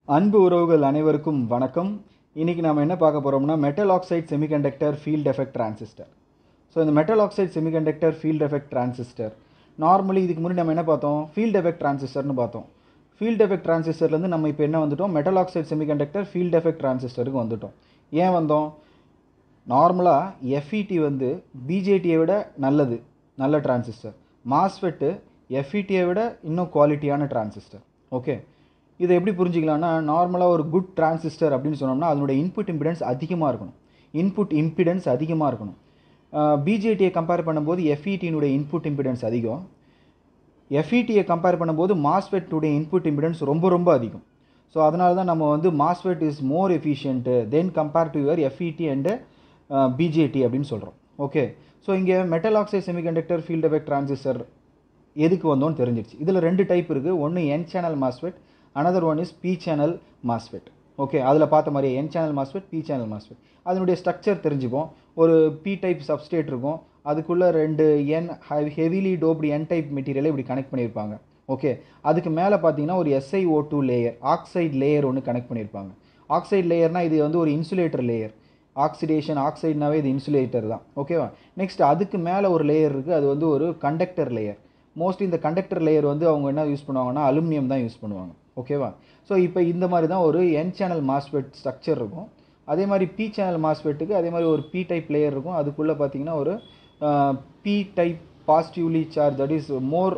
அன்பு உறவுகள் அனைவருக்கும் வணக்கம் இன்னைக்கு நாம என்ன பார்க்க போறோம்னா metal oxide semiconductor field effect transistor so இந்த metal oxide semiconductor field effect transistor normally இதுக்கு முன்னாடி நம்ம என்ன பார்த்தோம் ஃபீல்ட் எஃபெக்ட் டிரான்சிஸ்டர்னு பார்த்தோம் ஃபீல்ட் எஃபெக்ட் டிரான்சிஸ்டர்லேருந்து நம்ம இப்போ என்ன வந்துட்டோம் metal oxide semiconductor field effect டிரான்சிஸ்டருக்கு வந்துட்டோம் ஏன் வந்தோம் நார்மலாக எஃப்இடி வந்து பிஜேடியை விட நல்லது நல்ல டிரான்சிஸ்டர் மாஸ்ஃபெட்டு எஃப்இடியை விட இன்னும் குவாலிட்டியான டிரான்சிஸ்டர் ஓகே இதை எப்படி புரிஞ்சிக்கலாம்னா நார்மலாக ஒரு குட் டிரான்சிஸ்டர் அப்படின்னு சொன்னோம்னா அதனுடைய இன்புட் இம்பிடன்ஸ் அதிகமாக இருக்கணும் இன்புட் இம்பிடன்ஸ் அதிகமாக இருக்கணும் பிஜேடியை கம்பேர் பண்ணும்போது எஃப்இடியினுடைய இன்புட் இம்பிடன்ஸ் அதிகம் எஃப்இடியை கம்பேர் பண்ணும்போது மாஸ்ஃபெட்டுடைய இன்புட் இம்பிடன்ஸ் ரொம்ப ரொம்ப அதிகம் ஸோ அதனால தான் நம்ம வந்து MOSFET is more efficient then compare to your FET and BJT அப்படின்னு சொல்கிறோம் ஓகே ஸோ இங்கே metal oxide semiconductor field effect transistor எதுக்கு வந்தோன்னு தெரிஞ்சிருச்சு இதில் ரெண்டு டைப் இருக்குது ஒன்று N channel MOSFET another one is P channel MOSFET okay அதில் பார்த்த மாதிரியே N channel MOSFET P channel MOSFET அதனுடைய ஸ்ட்ரக்சர் தெரிஞ்சுப்போம் ஒரு பி டைப் சப்ஸ்டேட் இருக்கும் அதுக்குள்ளே ரெண்டு N heavily doped N type மெட்டீரியலை இப்படி கனெக்ட் பண்ணியிருப்பாங்க ஓகே அதுக்கு மேலே பார்த்தீங்கன்னா ஒரு SiO two layer oxide layer ஒன்று கனெக்ட் பண்ணியிருப்பாங்க ஆக்சைடு லேயர்னால் இது வந்து ஒரு இன்சுலேட்டர் லேயர் ஆக்சிடேஷன் ஆக்சைடுனாவே இது இன்சுலேட்டர் தான் ஓகேவா நெக்ஸ்ட் அதுக்கு மேலே ஒரு லேயர் இருக்குது அது வந்து ஒரு கண்டக்டர் லேயர் மோஸ்ட்லி இந்த கண்டக்டர் லேயர் வந்து அவங்க என்ன யூஸ் பண்ணுவாங்கன்னா அலுமினியம் தான் யூஸ் பண்ணுவாங்க ஓகேவா ஸோ இப்போ இந்த மாதிரி தான் ஒரு என் சேனல் மாஸ்பெட் ஸ்ட்ரக்சர் இருக்கும் அதே மாதிரி பி சேனல் மாஸ்பெட்டுக்கு அதே மாதிரி ஒரு பி டைப் லேயர் இருக்கும் அதுக்குள்ளே பார்த்தீங்கன்னா ஒரு P type positively charge that is more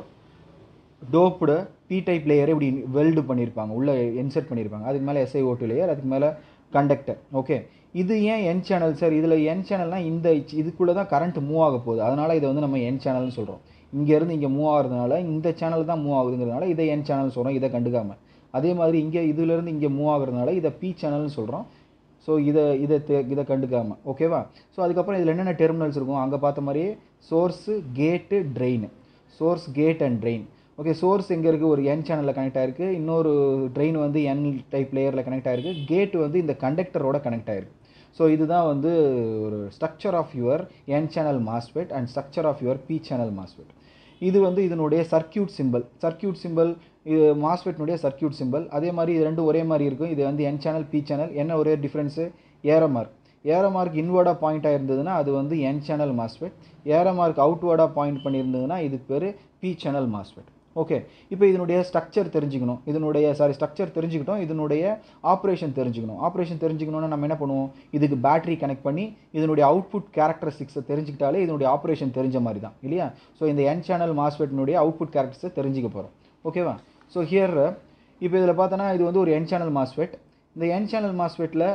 doped P type லேயரை இப்படி வெல்டு பண்ணியிருப்பாங்க உள்ளே இன்செர்ட் பண்ணியிருப்பாங்க அதுக்கு மேலே எஸ்ஐ ஓட்டு லேயர் அதுக்கு மேலே கண்டக்டர் ஓகே இது ஏன் என் சேனல் சார் இதில் என் சேனல்னால் இந்த இதுக்குள்ளே தான் கரண்ட் மூவ் ஆக போகுது அதனால் இதை வந்து நம்ம என் சேனல்னு சொல்கிறோம் இங்கேருந்து இங்கே மூவ் ஆகிறதுனால இந்த சேனல் தான் மூவ் ஆகுதுங்கிறதுனால இதை என் சேனல் சொல்கிறோம் இதை கண்டுக்காமல் அதே மாதிரி இங்கே இதுலேருந்து இங்கே மூவ் ஆகுறதுனால இதை பி சேனல்னு சொல்கிறோம் ஸோ இதை இதை இதை கண்டுக்காமல் ஓகேவா ஸோ அதுக்கப்புறம் இதில் என்னென்ன டெர்மினல்ஸ் இருக்கும் அங்கே பார்த்த மாதிரியே source gate drain source gate and drain okay source எங்கே இருக்குது ஒரு என் சேனலில் கனெக்ட் ஆகிருக்கு இன்னொரு ட்ரெயின் வந்து என் டைப் லேயரில் கனெக்ட் ஆகிருக்கு கேட் வந்து இந்த கண்டக்டரோட கனெக்ட் ஆகிருக்கு ஸோ இதுதான் வந்து ஒரு structure of your N channel MOSFET and structure of your P channel MOSFET இது வந்து இதனுடைய சர்க்கியூட் சிம்பிள் சர்க்கியூட் சிம்பிள் இது மாஸ்பெட்னுடைய சர்க்கியூட் சிம்பிள் அதே மாதிரி இது ரெண்டும் ஒரே மாதிரி இருக்கும் இது வந்து என் சேனல் பி சேனல் என்ன ஒரே difference arrow mark arrow mark இன்வர்டாக பாயிண்ட் ஆயிருந்ததுன்னா அது வந்து N channel MOSFET arrow mark அவுட்வர்டாக பாயிண்ட் பண்ணியிருந்ததுன்னா இதுக்கு பேர் பி சேனல் மாஸ்பெட் ஓகே இப்போ இதனுடைய ஸ்ட்ரக்சர் தெரிஞ்சுக்கணும் இதனுடைய சாரி ஸ்ட்ரக்சர் தெரிஞ்சுக்கிட்டோம் இதனுடைய ஆப்ரேஷன் தெரிஞ்சுக்கணும் ஆப்ரேஷன் தெரிஞ்சுக்கணும்னா நம்ம என்ன பண்ணுவோம் இதுக்கு பேட்டரி கனெக்ட் பண்ணி இதனுடைய அவுட்புட் கேரக்டரிஸ்டிக்ஸை தெரிஞ்சுக்கிட்டாலே இதனுடைய ஆப்ரேஷன் தெரிஞ்ச மாதிரி தான் இல்லையா ஸோ இந்த என் சேனல் மாஸ்பெட்னுடைய அவுட்புட் கேரக்டர்ஸை தெரிஞ்சுக்க போகிறோம் ஓகேவா ஸோ ஹியர் இப்போ இதில் பார்த்தோன்னா இது வந்து ஒரு என் சேனல் மாஸ்பெட் இந்த என் சேனல் மாஸ்பெட்டில்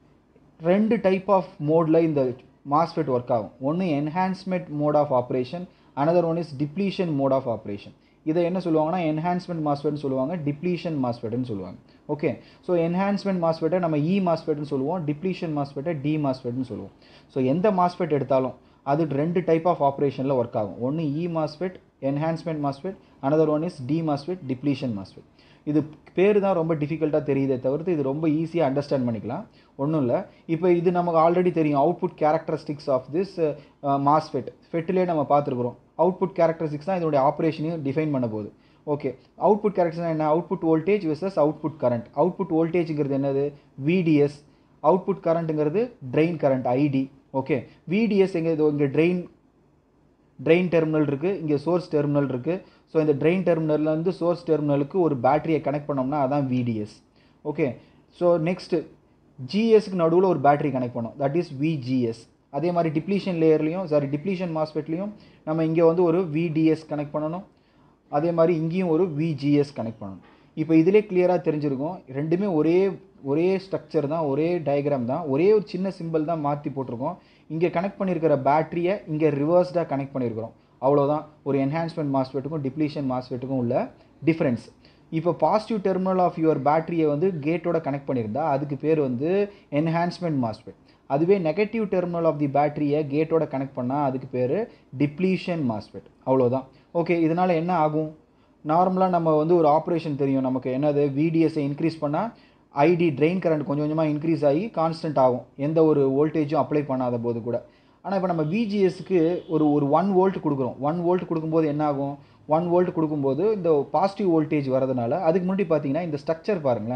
ரெண்டு டைப் ஆஃப் மோடில் இந்த மாஸ்பெட் ஒர்க் ஆகும் ஒன்று enhancement mode of operation another one is depletion mode of operation இதை என்ன சொல்லுவாங்கன்னா என்ஹான்ஸ்மெண்ட் மாஸ்பெட்னு சொல்லுவாங்க டிப்ளீஷன் மாஸ்பெட்னு சொல்லுவாங்க ஓகே ஸோ என்ஹான்ஸ்மெண்ட் மாஸ்பெட்டை நம்ம இ மாஸ்பெட்னு சொல்லுவோம் டிப்ளீஷன் மாஸ்பெட்டை டி மாஸ்பெட்னு சொல்லுவோம் ஸோ எந்த மாஸ்பெட் எடுத்தாலும் அது ரெண்டு டைப் ஆஃப் ஆப்ரேஷனில் ஒர்க் ஆகும் ஒன்று E MOSFET enhancement MOSFET another one is D MOSFET depletion MOSFET இது பேர் தான் ரொம்ப டிஃபிகல்ட்டாக தெரியுதே தவிர்த்து இது ரொம்ப ஈஸியாக அண்டர்ஸ்டாண்ட் பண்ணிக்கலாம் ஒன்றும் இல்லை இப்போ இது நமக்கு ஆல்ரெடி தெரியும் output characteristics of this MOSFET ஃபெட்டிலே நம்ம பார்த்துருக்குறோம் அவுட்புட் கேரக்டரிஸ்டிக்ஸ் தான் இதனுடைய ஆப்ரேஷனையும் டிஃபைன் பண்ண போகுது ஓகே அவுட்புட் கேரக்டர்ஸ் என்ன output voltage versus output current output வோல்டேஜுங்கிறது என்னது விடிஎஸ் அவுட்புட் கரண்ட்டுங்கிறது drain current ID okay VDS எங்கே இது இங்கே ட்ரெயின் ட்ரெயின் டெர்மினல் இருக்குது இங்கே சோர்ஸ் டெர்மினல் இருக்குது ஸோ இந்த ட்ரெயின் டெர்மினல்லேருந்து சோர்ஸ் டெர்மினலுக்கு ஒரு பேட்டரியை கனெக்ட் பண்ணோம்னா அதான் விடிஎஸ் ஓகே ஸோ நெக்ஸ்ட்டு ஜிஎஸ்க்கு நடுவில் ஒரு பேட்டரி கனெக்ட் பண்ணோம் தட் இஸ் விஜிஎஸ் அதே மாதிரி டிப்ளீஷன் லேயர்லையும் சாரி டிப்ளீஷன் மாஸ்பெட்லேயும் நம்ம இங்கே வந்து ஒரு விடிஎஸ் கனெக்ட் பண்ணணும் அதே மாதிரி இங்கேயும் ஒரு விஜிஎஸ் கனெக்ட் பண்ணணும் இப்போ இதிலே கிளியராக தெரிஞ்சிருக்கும் ரெண்டுமே ஒரே ஒரே ஸ்ட்ரக்சர் தான் ஒரே டயக்ராம் தான் ஒரே ஒரு சின்ன சிம்பிள் தான் மாற்றி போட்டிருக்கோம் இங்கே கனெக்ட் பண்ணியிருக்கிற பேட்டரியை இங்கே ரிவர்ஸ்டாக கனெக்ட் பண்ணியிருக்கிறோம் அவ்வளோதான் ஒரு என்ஹான்ஸ்மெண்ட் மாஸ்பெட்டுக்கும் டிப்ளீஷன் மாஸ்பெட்டுக்கும் உள்ள டிஃப்ரென்ஸ் இப்போ பாசிட்டிவ் டெர்மினல் ஆஃப் யுவர் பேட்டரியை வந்து கேட்டோட கனெக்ட் பண்ணியிருந்தா அதுக்கு பேர் வந்து என்ஹான்ஸ்மெண்ட் மாஸ்பெட் அதுவே நெகட்டிவ் டெர்மினல் ஆஃப் தி பேட்டரியை கேட்டோட கனெக்ட் பண்ணால் அதுக்கு பேர் டிப்ளீஷன் மாஸ்பெட் அவ்வளோதான் ஓகே இதனால் என்ன ஆகும் நார்மலாக நம்ம வந்து ஒரு ஆப்ரேஷன் தெரியும் நமக்கு என்னது விடிஎஸை இன்க்ரீஸ் பண்ணால் ஐடி ட்ரெயின் கரண்ட் கொஞ்சம் கொஞ்சமாக இன்க்ரீஸ் ஆகி கான்ஸ்டன்ட் ஆகும் எந்த ஒரு வோல்டேஜும் அப்ளை பண்ணாத போது கூட ஆனால் இப்போ நம்ம விஜிஎஸ்க்கு ஒரு ஒரு ஒன் வோல்ட் கொடுக்குறோம் ஒன் வோல்ட் கொடுக்கும்போது என்ன ஆகும் ஒன் வோல்ட் கொடுக்கும்போது இந்த பாசிட்டிவ் வோல்டேஜ் வரதுனால அதுக்கு முன்னாடி பார்த்தீங்கன்னா இந்த ஸ்ட்ரக்சர் பாருங்களேன்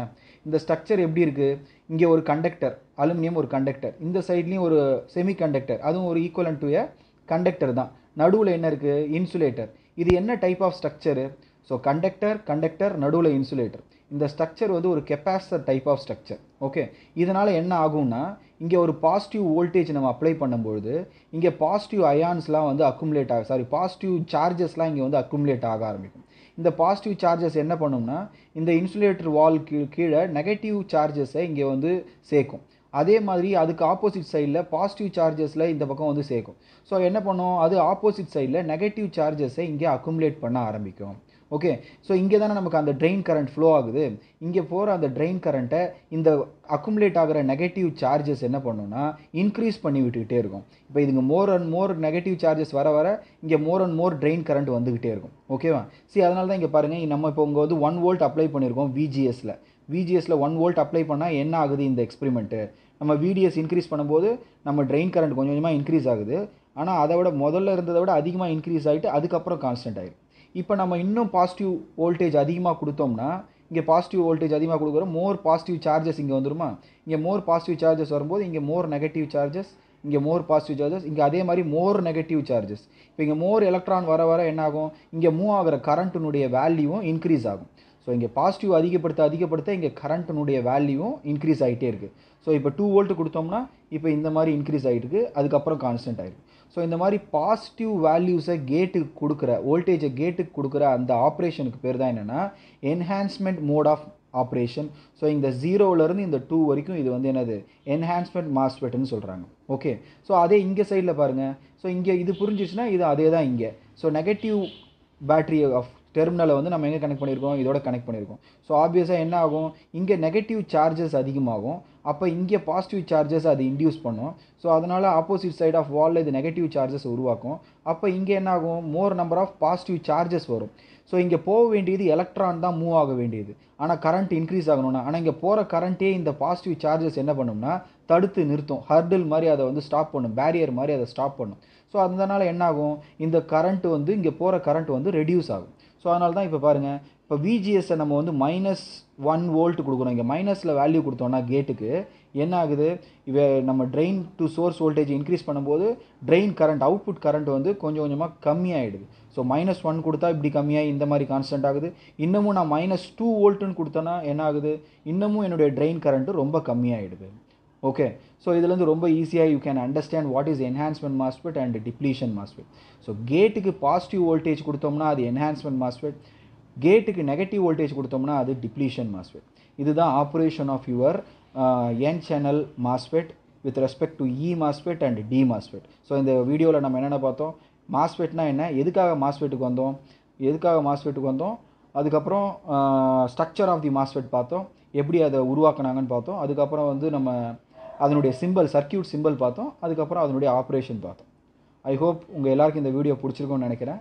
இந்த ஸ்ட்ரக்சர் எப்படி இருக்குது இங்கே ஒரு கண்டக்டர் அலுமினியம் ஒரு கண்டக்டர் இந்த சைட்லேயும் ஒரு செமி கண்டக்டர் அதுவும் ஒரு ஈக்குவலன் டு எ கண்டக்டர் தான் நடுவில் என்ன இருக்குது இன்சுலேட்டர் இது என்ன type of structure so conductor conductor நடுவில் இன்சுலேட்டர் இந்த ஸ்ட்ரக்சர் வந்து ஒரு capacitor type of structure okay இதனால் என்ன ஆகும்னா இங்கே ஒரு பாசிட்டிவ் வோல்டேஜ் நம்ம அப்ளை பண்ணும்பொழுது இங்கே பாசிட்டிவ் அயான்ஸ்லாம் வந்து அக்குமுலேட் ஆக சாரி பாசிட்டிவ் சார்ஜஸ்லாம் இங்கே வந்து அக்குமுலேட் ஆக ஆரம்பிக்கும் இந்த பாசிட்டிவ் சார்ஜஸ் என்ன பண்ணும்னா இந்த இன்சுலேட்டர் வால் கீழே நெகட்டிவ் சார்ஜஸை இங்கே வந்து சேர்க்கும் அதே மாதிரி அதுக்கு ஆப்போசிட் சைடில் பாசிட்டிவ் சார்ஜஸில் இந்த பக்கம் வந்து சேர்க்கும் ஸோ என்ன பண்ணும் அது ஆப்போசிட் சைடில் நெகட்டிவ் சார்ஜஸை இங்கே அக்குமுலேட் பண்ண ஆரம்பிக்கும் ஓகே ஸோ இங்கே தானே நமக்கு அந்த ட்ரெயின் கரண்ட் ஃப்ளோ ஆகுது இங்கே போகிற அந்த ட்ரெயின் கரண்ட்டை இந்த அக்குமுலேட் ஆகிற நெகட்டிவ் சார்ஜஸ் என்ன பண்ணுன்னா இன்க்ரீஸ் பண்ணி விட்டுக்கிட்டே இருக்கும் இப்போ இதுங்க more and more negative charges வர வர இங்கே more and more drain current வந்துக்கிட்டே இருக்கும் ஓகேவா சரி அதனால தான் இங்கே பாருங்கள் நம்ம இப்போ இங்கே வந்து ஒன் வோல்ட் அப்ளை பண்ணியிருக்கோம் விஜிஎஸில் விஜிஎஸில் ஒன் வோல்ட் அப்ளை பண்ணால் என்ன ஆகுது இந்த எக்ஸ்பெரிமெண்ட்டு நம்ம விடிஎஸ் இன்க்ரீஸ் பண்ணும்போது நம்ம ட்ரெயின் கரண்ட் கொஞ்சம் கொஞ்சமாக இன்க்ரீஸ் ஆகுது ஆனால் அதை விட முதல்ல இருந்ததை விட அதிகமாக இன்க்ரீஸ் ஆகிட்டு அதுக்கப்புறம் கான்ஸ்டன்ட் ஆயிடும் இப்போ நம்ம இன்னும் பாசிட்டிவ் வோல்டேஜ் அதிகமாக கொடுத்தோம்னா இங்கே பாசிட்டிவ் வோல்டேஜ் அதிகமாக கொடுக்குறோம் மோர் பாசிட்டிவ் சார்ஜஸ் இங்கே வந்துருமா இங்கே மோர் பாசிட்டிவ் சார்ஜஸ் வரும்போது இங்கே மோர் நெகட்டிவ் சார்ஜஸ் இங்கே மோர் பாசிட்டிவ் சார்ஜஸ் இங்கே அதே மாதிரி மோர் நெகட்டிவ் சார்ஜஸ் இப்போ இங்கே மோர் எலக்ட்ரான் வர வர என்ன ஆகும் இங்கே மூவ் ஆகிற கரண்ட்டினுடைய வேல்யூவும் இன்க்ரீஸ் ஆகும் ஸோ இங்கே பாசிட்டிவ் அதிகப்படுத்த அதிகப்படுத்த இங்கே கரண்ட்டினுடைய வேல்யூவும் இன்க்ரீஸ் ஆகிட்டே இருக்குது ஸோ இப்போ டூ வோல்ட் கொடுத்தோம்னா இப்போ இந்த மாதிரி இன்க்ரீஸ் ஆகிட்டு இருக்கு அதுக்கப்புறம் கான்ஸ்டன்ட் ஆகிருக்கு ஸோ இந்த மாதிரி பாசிட்டிவ் வேல்யூஸை கேட்டுக்கு கொடுக்குற வோல்டேஜை கேட்டுக்கு கொடுக்குற அந்த ஆப்ரேஷனுக்கு பேர் தான் என்னென்னா enhancement mode of operation so இந்த ஜீரோவிலேருந்து இந்த டூ வரைக்கும் இது வந்து என்னது என்ஹான்ஸ்மெண்ட் மாஸ்பெட்னு சொல்கிறாங்க ஓகே ஸோ அதே இங்கே சைடில் பாருங்கள் ஸோ இங்கே இது புரிஞ்சிச்சுன்னா இது அதே தான் இங்கே ஸோ நெகட்டிவ் பேட்ரி ஆஃப் டெர்மினலை வந்து நம்ம எங்கே கனெக்ட் பண்ணியிருக்கோம் இதோட கனெக்ட் பண்ணியிருக்கோம் ஸோ ஆப்வியஸாக என்ன ஆகும் இங்கே நெகட்டிவ் சார்ஜஸ் அதிகமாகும் அப்போ இங்கே பாசிட்டிவ் சார்ஜஸ் அது இன்டியூஸ் பண்ணும் ஸோ அதனால் ஆப்போசிட் சைட் ஆஃப் வாலில் இது நெகட்டிவ் சார்ஜஸ் உருவாக்கும் அப்போ இங்கே என்ன ஆகும் more number of positive charges வரும் ஸோ இங்கே போக வேண்டியது எலக்ட்ரான் தான் மூவ் ஆக வேண்டியது ஆனால் கரண்ட் இன்க்ரீஸ் ஆகணும்னா ஆனால் இங்கே போகிற கரண்ட்டே இந்த பாசிட்டிவ் சார்ஜஸ் என்ன பண்ணும்னா தடுத்து நிறுத்தும் ஹர்டில் மாதிரி அதை வந்து ஸ்டாப் பண்ணும் பேரியர் மாதிரி அதை ஸ்டாப் பண்ணும் ஸோ அதனால் என்ன ஆகும் இந்த கரண்ட் வந்து இங்கே போகிற கரண்ட் வந்து ரெடியூஸ் ஆகும் ஸோ அதனால தான் இப்போ பாருங்கள் இப்போ விஜிஎஸ்ஸை நம்ம வந்து மைனஸ் ஒன் வோல்ட் கொடுக்குறோம் இங்கே மைனஸில் வேல்யூ கொடுத்தோம்னா கேட்டுக்கு என்ன ஆகுது இவ நம்ம drain to source voltage increase பண்ணும்போது ட்ரெயின் கரண்ட் அவுட்புட் கரண்ட் வந்து கொஞ்சம் கொஞ்சமாக கம்மியாகிடுது ஸோ மைனஸ் ஒன் கொடுத்தா இப்படி கம்மியாகி இந்த மாதிரி கான்ஸ்டன்ட் ஆகுது இன்னமும் நான் மைனஸ் டூ வோல்ட்டுன்னு கொடுத்தேன்னா என்ன ஆகுது இன்னமும் என்னுடைய ட்ரெயின் கரண்ட்டு ரொம்ப கம்மியாகிடுது ஓகே ஸோ இதுலேருந்து ரொம்ப ஈஸியாக you can understand what is enhancement MOSFET and depletion MOSFET so கேட்டுக்கு பாசிட்டிவ் வோல்டேஜ் கொடுத்தோம்னா அது என்ஹான்ஸ்மெண்ட் மாஸ்பெட் கேட்டுக்கு நெகட்டிவ் வோல்டேஜ் கொடுத்தோம்னா அது டிப்ளீஷன் மாஸ்பெட் இதுதான் operation of your N channel MOSFET with respect to E MOSFET and D MOSFET so இந்த வீடியோவில் நம்ம என்னென்ன பார்த்தோம் மாஸ்பெட்னா என்ன எதுக்காக மாஸ்பெட்டுக்கு வந்தோம் எதுக்காக மாஸ்பெட்டுக்கு வந்தோம் அதுக்கப்புறம் ஸ்ட்ரக்சர் ஆஃப் தி மாஸ்பெட் பார்த்தோம் எப்படி அதை உருவாக்குனாங்கன்னு பார்த்தோம் அதுக்கப்புறம் வந்து நம்ம அதனுடைய சிம்பிள் சர்க்கியூட் சிம்பிள் பார்த்தோம் அதுக்கப்புறம் அதனுடைய ஆப்ரேஷன் பார்த்தோம் ஐ ஹோப் உங்கள் எல்லாருக்கும் இந்த வீடியோ பிடிச்சிருக்கும்னு நினைக்கிறேன்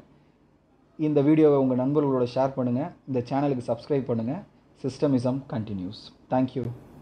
இந்த வீடியோவை உங்கள் நண்பர்களோட ஷேர் பண்ணுங்கள் இந்த சேனலுக்கு சப்ஸ்கிரைப் பண்ணுங்கள் சிஸ்டமிசம் கண்டினியூஸ் தேங்க்யூ